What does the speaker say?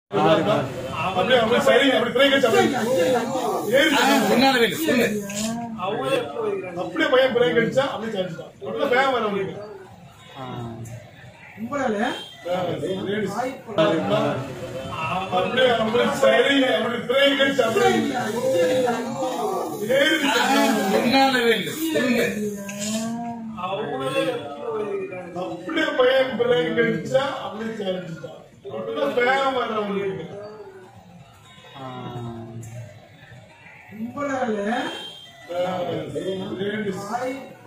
அப்படியே அப்படியே சரி அப்படி பிரேக் அடிச்சு அப்படியே ஏறி அப்படியே பையன் பிரேக் அடிச்சா அப்படியே சாஞ்சிட்டான் அப்படியே வேகம் வர முடியும் அப்படியே அப்படியே சரி அப்படி பிரேக் அடிச்சு அப்படியே ஏறி அப்படியே பையன் பிரேக் அடிச்சா அப்படியே சாஞ்சிட்டான் அப்படியே வேகம் வர முடியும் கும்பலால லேடிஸ்